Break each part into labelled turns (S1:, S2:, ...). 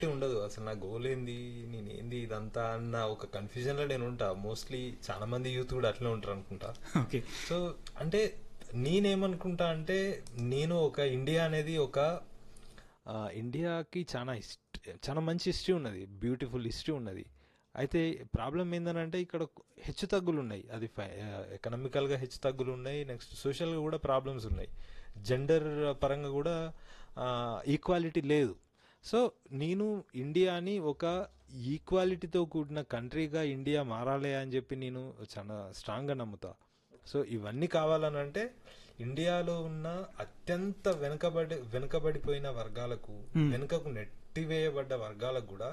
S1: ఉండదు అసలు నా గోల్ ఏంది నేను ఏంది ఇదంతా అన్న ఒక కన్ఫ్యూజన్ లో నేను ఉంటా మోస్ట్లీ చాలా మంది యూత్ కూడా అట్లే ఉంటారు అనుకుంటా
S2: ఓకే
S1: సో అంటే నేనేమనుకుంటా అంటే నేను ఒక ఇండియా అనేది ఒక ఆ, ఇండియాకి చాలా హిస్టరీ చాలా మంచి హిస్టరీ ఉన్నది బ్యూటిఫుల్ హిస్టరీ ఉన్నది అయితే ప్రాబ్లం ఏంటంటే ఇక్కడ హెచ్చు తగ్గులు ఉన్నాయి అది ఎకనామికల్గా హెచ్చు తగ్గులు ఉన్నాయి నెక్స్ట్ సోషల్గా కూడా ప్రాబ్లమ్స్ ఉన్నాయి జెండర్ పరంగా కూడా ఈక్వాలిటీ లేదు సో నేను ఇండియాని ఒక ఈక్వాలిటీతో కూడిన కంట్రీగా ఇండియా మారాలి అని చెప్పి నేను చాలా స్ట్రాంగ్గా నమ్ముతా సో ఇవన్నీ కావాలనంటే ఇండియాలో ఉన్న అత్యంత వెనుకబడి వెనుకబడిపోయిన వర్గాలకు వెనుకకు నెట్టివేయబడ్డ వర్గాలకు కూడా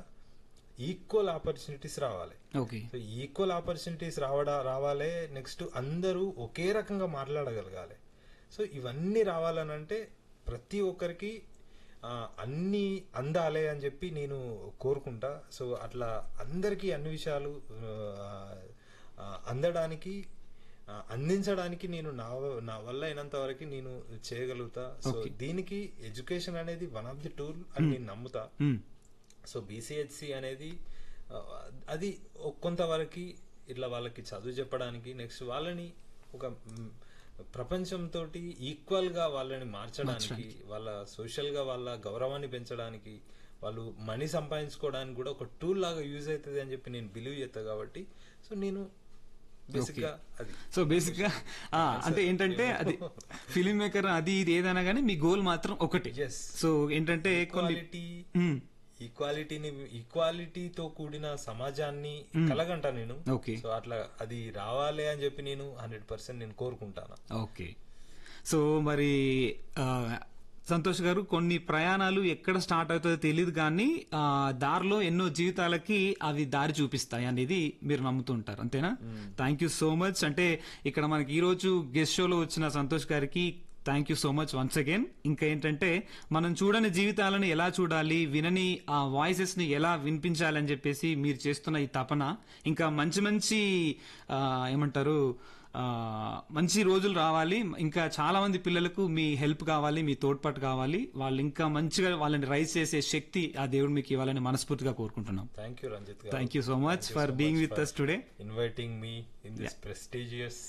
S1: ఈక్వల్ ఆపర్చునిటీస్ రావాలి
S2: ఓకే
S1: సో ఈక్వల్ ఆపర్చునిటీస్ రావడా రావాలి నెక్స్ట్ అందరూ ఒకే రకంగా మాట్లాడగలగాలి సో ఇవన్నీ రావాలనంటే ప్రతి ఒక్కరికి ఆ, అన్ని అందాలి అని చెప్పి నేను కోరుకుంటా సో అట్లా అందరికీ అన్ని విషయాలు ఆ, ఆ, అందడానికి ఆ, అందించడానికి నేను నా వ- నా వల్ల అయినంత వరకు నేను చేయగలుగుతా సో దీనికి ఎడ్యుకేషన్ అనేది వన్ ఆఫ్ ది టూల్ అని నేను నమ్ముతా
S2: మ్మ్.
S1: సో బీసీహెచ్సి అనేది ఆ, అది ఒ- కొంతవరకు ఇట్లా వాళ్ళకి చదువు చెప్పడానికి నెక్స్ట్ వాళ్ళని ఒక మ్, ప్రపంచంతో ఈక్వల్ గా వాళ్ళని మార్చడానికి వాళ్ళ సోషల్ గా వాళ్ళ గౌరవాన్ని పెంచడానికి వాళ్ళు మనీ సంపాదించుకోవడానికి కూడా ఒక టూల్ లాగా యూజ్ అవుతుంది అని చెప్పి నేను బిలీవ్ చేస్తా కాబట్టి సో నేను బేసిక్ గా అది
S2: సో బేసిక్ గా ఆ, అంటే ఏంటంటే అది ఫిలిం మేకర్ అది ఇది ఏదైనా కానీ మీ గోల్ మాత్రం ఒకటి
S1: Yes.
S2: సో ఏంటంటే కొన్ని
S1: ఈక్వాలిటీ
S2: మ్మ్.
S1: ఈక్వాలిటీని ఈక్వాలిటీతో కూడిన సమాజాన్ని కలగంటా నేను
S2: ఓకే
S1: సో అట్లా అది రావాలి అని చెప్పి నేను హండ్రెడ్ పర్సెంట్ నేను కోరుకుంటాను
S2: ఓకే సో మరి ఆ, సంతోష్ గారు కొన్ని ప్రయాణాలు ఎక్కడ స్టార్ట్ అవుతుందో తెలియదు కానీ ఆ, దారిలో ఎన్నో జీవితాలకి అవి దారి చూపిస్తాయి అనేది మీరు నమ్ముతుంటారు అంతేనా థ్యాంక్ యూ సో మచ్ అంటే ఇక్కడ మనకి ఈ రోజు గెస్ట్ షోలో వచ్చిన సంతోష్ గారికి thank you so much once again ఇంకా ఏంటంటే మనం చూడని జీవితాలను ఎలా చూడాలి వినని ఆ వాయిసెస్ ని ఎలా వినిపించాలని చెప్పేసి మీరు చేస్తున్న ఈ తపన ఇంకా మంచి మంచి ఆ, ఏమంటారు ఆ, మంచి రోజులు రావాలి ఇంకా చాలా మంది పిల్లలకు మీ హెల్ప్ కావాలి మీ తోడ్పాటు కావాలి వాళ్ళు ఇంకా మంచిగా వాళ్ళని రైజ్ చేసే శక్తి ఆ దేవుడు మీకు ఇవ్వాలని మనస్ఫూర్తిగా కోరుకుంటున్నాం
S1: thank you Ranjith garu
S2: thank you so much for being with us today
S1: inviting me in this prestigious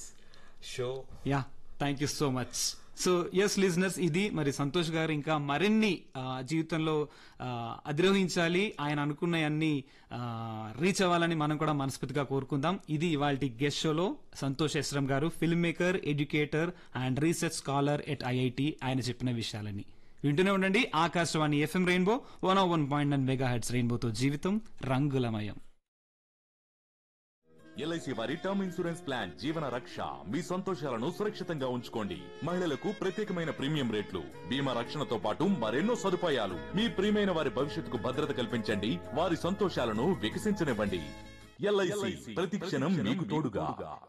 S1: show
S2: yeah thank you so much so yes listeners ఇది మరి సంతోష్ గారు ఇంకా మరిన్ని ఆ, జీవితంలో ఆ, అధిరోహించాలి ఆయన అనుకున్నవన్నీ రీచ్ అవ్వాలని మనం కూడా మనస్ఫూర్తిగా కోరుకుందాం ఇది ఇవాళ గెస్ట్ షోలో Santosh Esram garu film maker educator and research scholar at IIT ఆయన చెప్పిన విషయాలని వింటూనే ఉండండి Akashvani FM rainbow one one point nine megahertz రెయిన్బోతో జీవితం రంగులమయం
S3: ఎల్ఐసి వారి టర్మ్ ఇన్సూరెన్స్ ప్లాన్ జీవన రక్ష మీ సంతోషాలను సురక్షితంగా ఉంచుకోండి మహిళలకు ప్రత్యేకమైన ప్రీమియం రేట్లు బీమా రక్షణతో పాటు మరెన్నో సదుపాయాలు మీ ప్రియమైన వారి భవిష్యత్తుకు భద్రత కల్పించండి వారి సంతోషాలను వికసించనివ్వండి ఎల్ఐసి ప్రతి క్షణం మీకు తోడుగా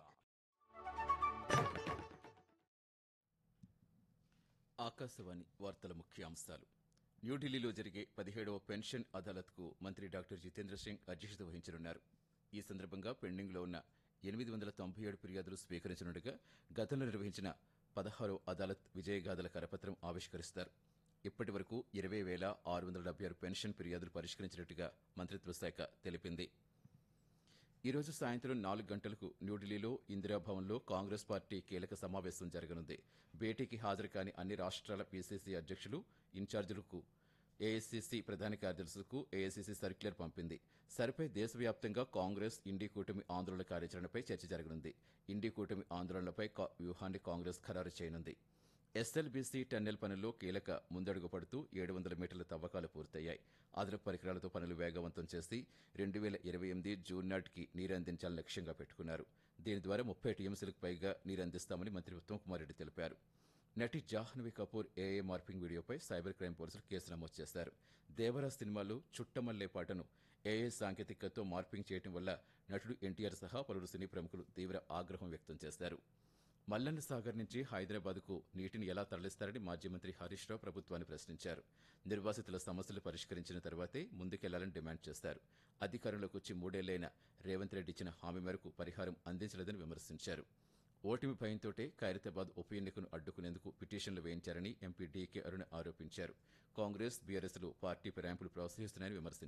S4: ఆకాశవాణి వార్తల ముఖ్యాంశాలు న్యూఢిల్లీలో జరిగే పదిహేడవ పెన్షన్ అదాలత్కు మంత్రి డాక్టర్ జితేంద్ర సింగ్ అధ్యక్షత వహించనున్నారు ఈ సందర్భంగా పెండింగ్లో ఉన్న ఎనిమిది వందల తొంభై ఏడు ఫిర్యాదులు స్వీకరించనుండగా గతంలో నిర్వహించిన పదహారవ అదాలత్ విజయగాథల కరపత్రం ఆవిష్కరిస్తారు ఇప్పటి వరకు ఇరవై వేల ఆరు వందల డెబ్బై ఆరు పెన్షన్ ఫిర్యాదులు పరిష్కరించినట్టుగా మంత్రిత్వ శాఖ తెలిపింది ఈ రోజు సాయంత్రం నాలుగు గంటలకు న్యూఢిల్లీలో ఇందిరాభవన్లో కాంగ్రెస్ పార్టీ కీలక సమావేశం జరగనుంది భేటీకి హాజరు కాని అన్ని రాష్ట్రాల పీసీసీ అధ్యక్షులు ఇన్ఛార్జీలకు ఏఐసీసీ ప్రధాన కార్యదర్శులకు ఏఐసీసీ సర్క్యులర్ పంపింది సరిపై దేశవ్యాప్తంగా కాంగ్రెస్ ఇండి కూటమి ఆందోళన కార్యాచరణపై చర్చ జరగనుంది ఇండి కూటమి ఆందోళనలపై కా- వ్యూహాన్ని కాంగ్రెస్ ఖరారు చేయనుంది ఎస్ఎల్బీసీ టన్నెల్ పనుల్లో కీలక ముందడుగు పడుతూ ఏడు వందల మీటర్ల తవ్వకాలు పూర్తయ్యాయి అదనపు పరికరాలతో పనులు వేగవంతం చేసి రెండు వేల ఇరవై ఎనిమిది జూన్ నాటికి నీరు అందించాలని లక్ష్యంగా పెట్టుకున్నారు దీని ద్వారా ముప్పై టీఎంసీలకు పైగా నీరు అందిస్తామని మంత్రి ఉత్తమ్ కుమార్ రెడ్డి తెలిపారు నటి జాహ్నవి కపూర్ ఏఏ మార్పింగ్ వీడియోపై సైబర్ క్రైమ్ పోలీసులు కేసు నమోదు చేశారు దేవరా సినిమాలో చుట్టమల్లే పాటను ఏఏ సాంకేతికతతో మార్పింగ్ చేయడం వల్ల నటుడు ఎన్టీఆర్ సహా పలువురు సినీ ప్రముఖులు తీవ్ర ఆగ్రహం వ్యక్తం చేశారు మల్లన్న సాగర్ నుంచి హైదరాబాద్కు నీటిని ఎలా తరలిస్తారని మాజీ మంత్రి హరీష్ రావు ప్రభుత్వాన్ని ప్రశ్నించారు నిర్వాసితుల సమస్యలు పరిష్కరించిన తర్వాతే ముందుకెళ్లాలని డిమాండ్ చేశారు అధికారంలోకి వచ్చి మూడేళ్లైన రేవంత్ రెడ్డి ఇచ్చిన హామీ మేరకు పరిహారం అందించలేదని విమర్శించారు ఓటమి భయంతోటే ఖైరతాబాద్ ఉప ఎన్నికను అడ్డుకునేందుకు పిటిషన్లు వేయించారని ఎంపీ డీకే అరుణ ఆరోపించారు కాంగ్రెస్ బీఆర్ఎస్లు పార్టీ ఫిరాయింపులు ప్రోత్సహిస్తున్నాయని విమర్శించారు